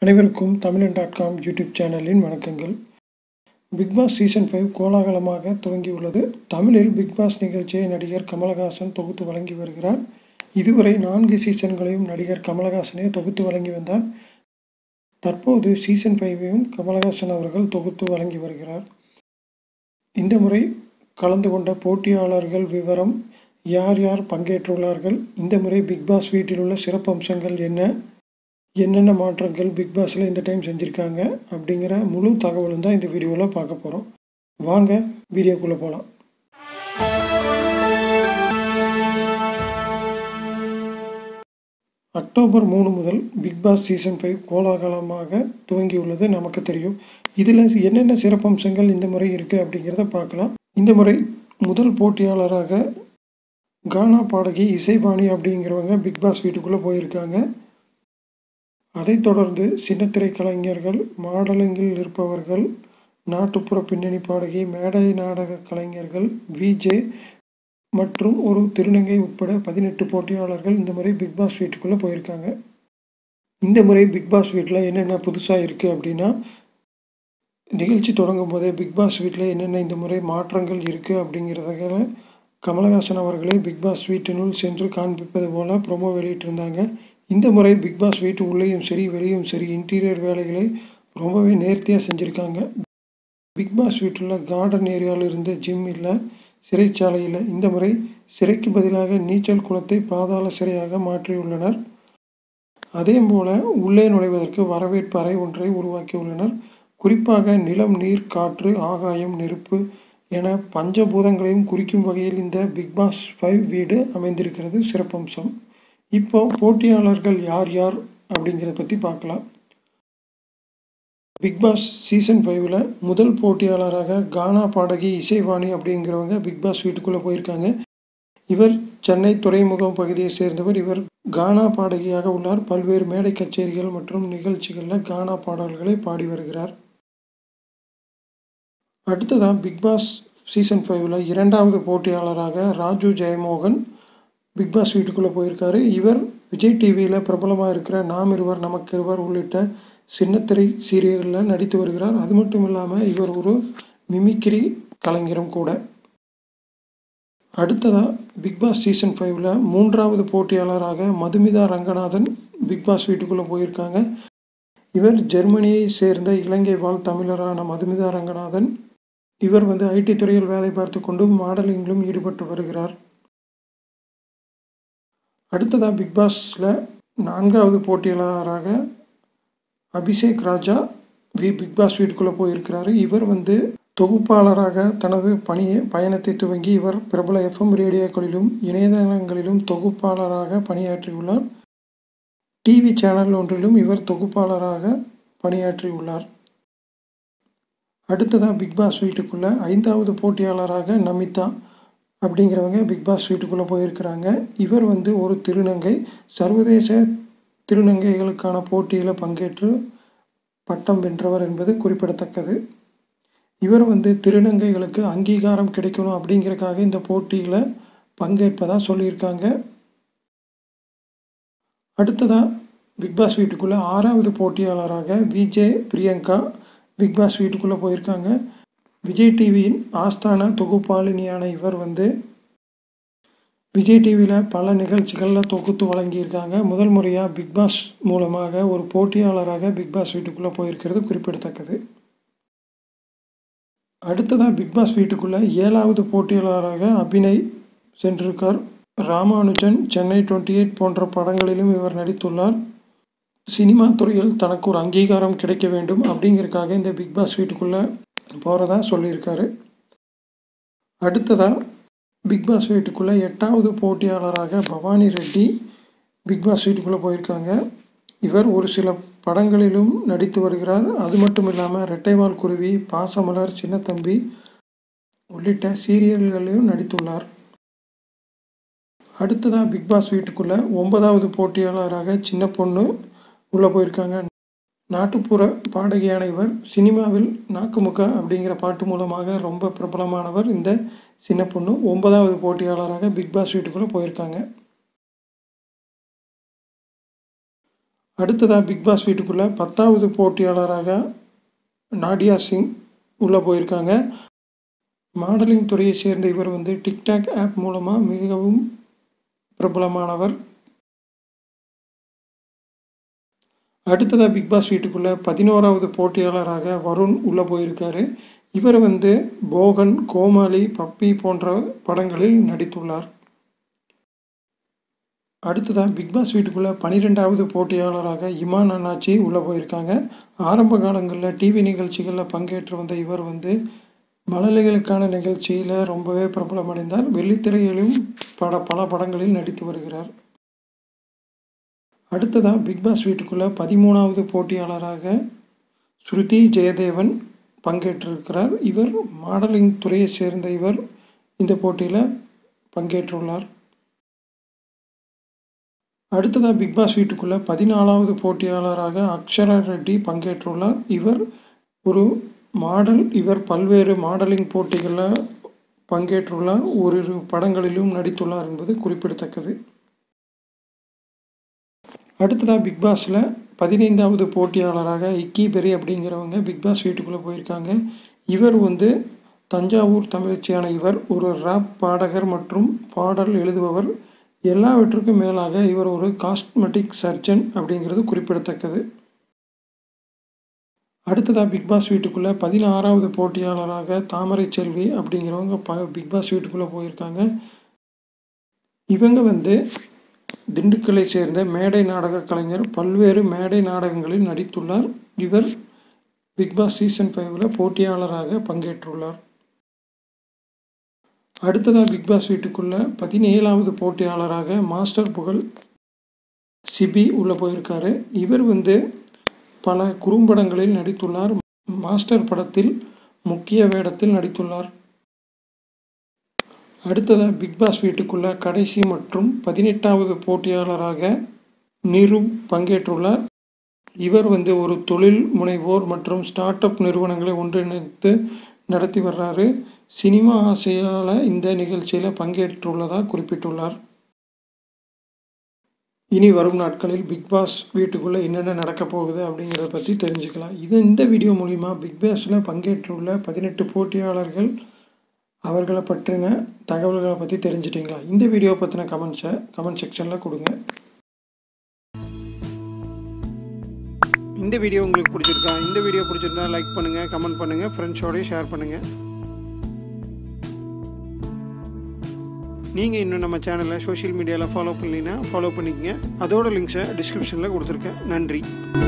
அனைவருக்கும் தமிழன் dot com YouTube சேனலின் வணக்கங்கள் பிக்பாஸ் சீசன் ஃபைவ் கோலாகலமாக துவங்கியுள்ளது தமிழில் பிக்பாஸ் நிகழ்ச்சியை நடிகர் கமலஹாசன் தொகுத்து வழங்கி வருகிறார் இதுவரை நான்கு சீசன்களையும் நடிகர் கமலஹாசனே தொகுத்து வழங்கி வந்தார் தற்போது சீசன் ஃபைவையும் கமலஹாசன் அவர்கள் தொகுத்து வழங்கி வருகிறார் இந்த முறை கலந்து கொண்ட போட்டியாளர்கள் விவரம் யார் யார் பங்கேற்றுள்ளார்கள் இந்த முறை பிக்பாஸ் வீட்டில் உள்ள சிறப்பு அம்சங்கள் என்ன என்னென்ன மாற்றங்கள் பிக் பாஸில் இந்த டைம் செஞ்சுருக்காங்க அப்படிங்கிற முழு தகவலும் தான் இந்த வீடியோவில் பார்க்க போகிறோம் வாங்க வீடியோக்குள்ளே போகலாம் அக்டோபர் மூணு முதல் பிக் பாஸ் சீசன் ஃபைவ் கோலாகலமாக துவங்கியுள்ளது நமக்கு தெரியும் இதில் என்னென்ன சிறப்பம்சங்கள் இந்த முறை இருக்குது அப்படிங்கிறத பார்க்கலாம் இந்த முறை முதல் போட்டியாளராக கானா பாடகி இசைவாணி அப்படிங்கிறவங்க பிக் பாஸ் வீட்டுக்குள்ளே போயிருக்காங்க அதைத் தொடர்ந்து சின்னத்திரை கலைஞர்கள் மாடலிங்கில் இருப்பவர்கள் நாட்டுப்புற பின்னணி பாடகி மேடை நாடக கலைஞர்கள் விஜே மற்றும் ஒரு திருநங்கை உட்பட பதினெட்டு போட்டியாளர்கள் இந்த முறை பிக் பாஸ் வீட்டுக்குள்ளே போயிருக்காங்க இந்த முறை பிக் பாஸ் வீட்டில் என்னென்ன புதுசாக இருக்குது அப்படின்னா நிகழ்ச்சி தொடங்கும் போதே பிக் பாஸ் வீட்டில் என்னென்ன இந்த முறை மாற்றங்கள் இருக்குது அப்படிங்கிறத கமலஹாசன் அவர்களே பிக் பாஸ் வீட்டினுள் சென்று காண்பிப்பது போல ப்ரொமோ வெளியிட்டிருந்தாங்க இந்த முறை பிக் பாஸ் வீட்டு உள்ளேயும் சரி வெளியும் சரி இன்டீரியர் வேலைகளை ரொம்பவே நேர்த்தியாக செஞ்சுருக்காங்க பிக் பாஸ் வீட்டில் கார்டன் ஏரியாவில் இருந்த ஜிம் இல்லை சிறைச்சாலையில் இந்த முறை சிறைக்கு பதிலாக நீச்சல் குளத்தை பாதாள சிறையாக மாற்றியுள்ளனர் அதே போல உள்ளே நுழைவதற்கு வரவேற்பு அறை ஒன்றை உருவாக்கியுள்ளனர் குறிப்பாக நிலம் நீர் காற்று ஆகாயம் நெருப்பு என பஞ்சபூதங்களையும் குறிக்கும் வகையில் இந்த பிக் பாஸ் ஃபைவ் வீடு அமைந்திருக்கிறது சிறப்பம்சம் இப்போ போட்டியாளர்கள் யார் யார் அப்படிங்கிறத பற்றி பார்க்கலாம் பிக் பாஸ் சீசன் ஃபைவ்ல முதல் போட்டியாளராக கானா பாடகி இசைவாணி அப்படிங்கிறவங்க பிக் பாஸ் வீட்டுக்குள்ளே போயிருக்காங்க இவர் சென்னை துறைமுகம் பகுதியை சேர்ந்தவர் இவர் கானா பாடகியாக உள்ளார் பல்வேறு மேடை கச்சேரிகள் மற்றும் நிகழ்ச்சிகளில் கானா பாடல்களை பாடி வருகிறார் அடுத்ததாக பிக் பாஸ் சீசன் ஃபைவ்ல இரண்டாவது போட்டியாளராக ராஜு ஜெயமோகன் பிக் பாஸ் வீட்டுக்குள்ளே போயிருக்காரு இவர் விஜய் டிவியில் பிரபலமாக இருக்கிற நாம் இருவர் நமக்கு இருவர் உள்ளிட்ட சின்னத்திரை சீரியலில் நடித்து வருகிறார் அது மட்டும் இல்லாமல் இவர் ஒரு மிமிக்ரி கலைஞரும் கூட அடுத்ததாக பிக் பாஸ் சீசன் ஃபைவ்ல மூன்றாவது போட்டியாளராக மதுமிதா ரங்கநாதன் பிக் பாஸ் வீட்டுக்குள்ளே போயிருக்காங்க இவர் ஜெர்மனியை சேர்ந்த இலங்கை வாழ் தமிழரான மதுமிதா ரங்கநாதன் இவர் வந்து ஐடி துறையில் வேலை பார்த்து கொண்டு மாடலிங்கிலும் ஈடுபட்டு வருகிறார் அடுத்ததாக பிக் பாஸில் நான்காவது போட்டியாளராக Abhishek Raja V Bigg Boss வீட்டுக்குள்ளே போயிருக்கிறாரு இவர் வந்து தொகுப்பாளராக தனது பணியை பயணத்தை துவங்கி இவர் பிரபல எஃப்எம் ரேடியோக்களிலும் இணையதளங்களிலும் தொகுப்பாளராக பணியாற்றியுள்ளார் டிவி சேனல் ஒன்றிலும் இவர் தொகுப்பாளராக பணியாற்றியுள்ளார் அடுத்ததாக பிக் பாஸ் வீட்டுக்குள்ளே ஐந்தாவது போட்டியாளராக நமிதா அப்படிங்கிறவங்க பிக் பாஸ் வீட்டுக்குள்ளே போயிருக்கிறாங்க இவர் வந்து ஒரு திருநங்கை சர்வதேச திருநங்கைகளுக்கான போட்டியில் பங்கேற்று பட்டம் வென்றவர் என்பது குறிப்பிடத்தக்கது இவர் வந்து திருநங்கைகளுக்கு அங்கீகாரம் கிடைக்கணும் அப்படிங்கிறக்காக இந்த போட்டியில் பங்கேற்பதாக சொல்லியிருக்காங்க அடுத்ததாக பிக் பாஸ் வீட்டுக்குள்ளே ஆறாவது போட்டியாளராக விஜே பிரியங்கா பிக் பாஸ் வீட்டுக்குள்ளே போயிருக்காங்க விஜய் டிவியின் ஆஸ்தான தொகுப்பாளினியான இவர் வந்து விஜய் டிவியில் பல நிகழ்ச்சிகளில் தொகுத்து வழங்கியிருக்காங்க முதல் முறையாக பிக் பாஸ் மூலமாக ஒரு போட்டியாளராக பிக் பாஸ் வீட்டுக்குள்ளே போயிருக்கிறது குறிப்பிடத்தக்கது அடுத்ததாக பிக் பாஸ் வீட்டுக்குள்ளே ஏழாவது போட்டியாளராக அபிநய் சென்றிருக்கார் ராமானுஜன் சென்னை டுவெண்ட்டி எயிட் போன்ற படங்களிலும் இவர் நடித்துள்ளார் சினிமா துறையில் தனக்கு ஒரு அங்கீகாரம் கிடைக்க வேண்டும் அப்படிங்கிறதுக்காக இந்த பிக் பாஸ் வீட்டுக்குள்ளே போகிறதா சொல்லியிருக்காரு அடுத்ததாக பிக் பாஸ் வீட்டுக்குள்ளே எட்டாவது போட்டியாளராக பவானி ரெட்டி பிக் பாஸ் வீட்டுக்குள்ளே போயிருக்காங்க இவர் ஒரு சில படங்களிலும் நடித்து வருகிறார் அது மட்டும் இல்லாமல் ரெட்டைவால் குருவி பாசமலர் சின்னத்தம்பி உள்ளிட்ட சீரியல்களிலும் நடித்துள்ளார் அடுத்ததாக பிக் பாஸ் வீட்டுக்குள்ளே ஒன்பதாவது போட்டியாளராக சின்ன பொண்ணு உள்ளே போயிருக்காங்க நாட்டுப்புற பாடகியான இவர் சினிமாவில் நாக்குமுக்க அப்படிங்கிற பாட்டு மூலமாக ரொம்ப பிரபலமானவர் இந்த சின்ன பொண்ணு ஒன்பதாவது போட்டியாளராக பிக் பாஸ் வீட்டுக்குள்ளே போயிருக்காங்க அடுத்ததாக பிக் பாஸ் வீட்டுக்குள்ளே பத்தாவது போட்டியாளராக நாடியா சிங் உள்ளே போயிருக்காங்க மாடலிங் துறையை சேர்ந்த இவர் வந்து டிக்டாக் ஆப் மூலமாக மிகவும் பிரபலமானவர் அடுத்ததாக பிக் பாஸ் வீட்டுக்குள்ளே பதினோராவது போட்டியாளராக வருண் உள்ளே போயிருக்காரு இவர் வந்து போகன் கோமாளி பப்பி போன்ற படங்களில் நடித்துள்ளார் அடுத்ததாக பிக் பாஸ் வீட்டுக்குள்ளே பன்னிரெண்டாவது போட்டியாளராக இமான் அண்ணாச்சி உள்ளே போயிருக்காங்க ஆரம்ப காலங்களில் டிவி நிகழ்ச்சிகளில் பங்கேற்று வந்த இவர் வந்து மழலைகளுக்கான நிகழ்ச்சியில் ரொம்பவே பிரபலமடைந்தார் வெள்ளித்திரையிலும் பட பல படங்களில் நடித்து வருகிறார் அடுத்ததாக பிக் பாஸ் வீட்டுக்குள்ளே பதிமூணாவது போட்டியாளராக ஸ்ருதி ஜெயதேவன் பங்கேற்றிருக்கிறார் இவர் மாடலிங் துறையை சேர்ந்த இவர் இந்த போட்டியில் பங்கேற்றுள்ளார் அடுத்ததாக பிக் பாஸ் வீட்டுக்குள்ளே பதினாலாவது போட்டியாளராக அக்ஷரா ரெட்டி பங்கேற்றுள்ளார் இவர் ஒரு மாடல் இவர் பல்வேறு மாடலிங் போட்டிகளில் பங்கேற்றுள்ளார் ஓரிரு படங்களிலும் நடித்துள்ளார் என்பது குறிப்பிடத்தக்கது அடுத்ததாக பிக் பாஸில் பதினைந்தாவது போட்டியாளராக இக்கி பெரி அப்படிங்கிறவங்க பிக் பாஸ் வீட்டுக்குள்ளே போயிருக்காங்க இவர் வந்து தஞ்சாவூர் தமிழச்சியான இவர் ஒரு ராப் பாடகர் மற்றும் பாடல் எழுதுபவர் எல்லாவற்றுக்கும் மேலாக இவர் ஒரு காஸ்மெட்டிக் சர்ஜன் அப்படிங்கிறது குறிப்பிடத்தக்கது அடுத்ததாக பிக் பாஸ் வீட்டுக்குள்ளே பதினாறாவது போட்டியாளராக தாமரை செல்வி அப்படிங்கிறவங்க ப பிக் பாஸ் வீட்டுக்குள்ளே போயிருக்காங்க இவங்க வந்து திண்டுக்கலை சேர்ந்த மேடை நாடக கலைஞர் பல்வேறு மேடை நாடகங்களில் நடித்துள்ளார் இவர் பிக் பாஸ் சீசன் ஃபைவ்ல போட்டியாளராக பங்கேற்றுள்ளார் அடுத்ததாக பிக் பாஸ் வீட்டுக்குள்ளே பதினேழாவது போட்டியாளராக மாஸ்டர் புகழ் சிபி உள்ளே போயிருக்காரு இவர் வந்து பல குறும்படங்களில் நடித்துள்ளார் மாஸ்டர் படத்தில் முக்கிய வேடத்தில் நடித்துள்ளார் அடுத்ததாக பிக் பாஸ் வீட்டுக்குள்ள கடைசி மற்றும் பதினெட்டாவது போட்டியாளராக நிரு பங்கேற்றுள்ளார் இவர் வந்து ஒரு தொழில் முனைவோர் மற்றும் ஸ்டார்ட் அப் நிறுவனங்களை ஒன்றிணைத்து நடத்தி வர்றாரு சினிமா ஆசையால் இந்த நிகழ்ச்சியில் பங்கேற்றுள்ளதாக குறிப்பிட்டுள்ளார் இனி வரும் நாட்களில் பிக் பாஸ் வீட்டுக்குள்ளே என்னென்ன நடக்க போகுது அப்படிங்கிறத பற்றி தெரிஞ்சுக்கலாம் இது இந்த வீடியோ மூலிமா பிக் பாஸில் பங்கேற்றுள்ள பதினெட்டு போட்டியாளர்கள் அவர்களை பற்றின தகவல்களை பற்றி தெரிஞ்சிட்டிங்களா இந்த வீடியோ பற்றின கமெண்ட்ஸை கமெண்ட் செக்ஷனில் கொடுங்க இந்த வீடியோ உங்களுக்கு பிடிச்சிருக்கா இந்த வீடியோ பிடிச்சிருந்தா லைக் பண்ணுங்கள் கமெண்ட் பண்ணுங்கள் ஃப்ரெண்ட்ஸோடய ஷேர் பண்ணுங்கள் நீங்கள் இன்னும் நம்ம சேனலை சோஷியல் மீடியாவில் ஃபாலோ பண்ணலைன்னா ஃபாலோ பண்ணிக்கங்க அதோட லிங்க்ஸை டிஸ்கிரிப்ஷனில் கொடுத்துருக்கேன் நன்றி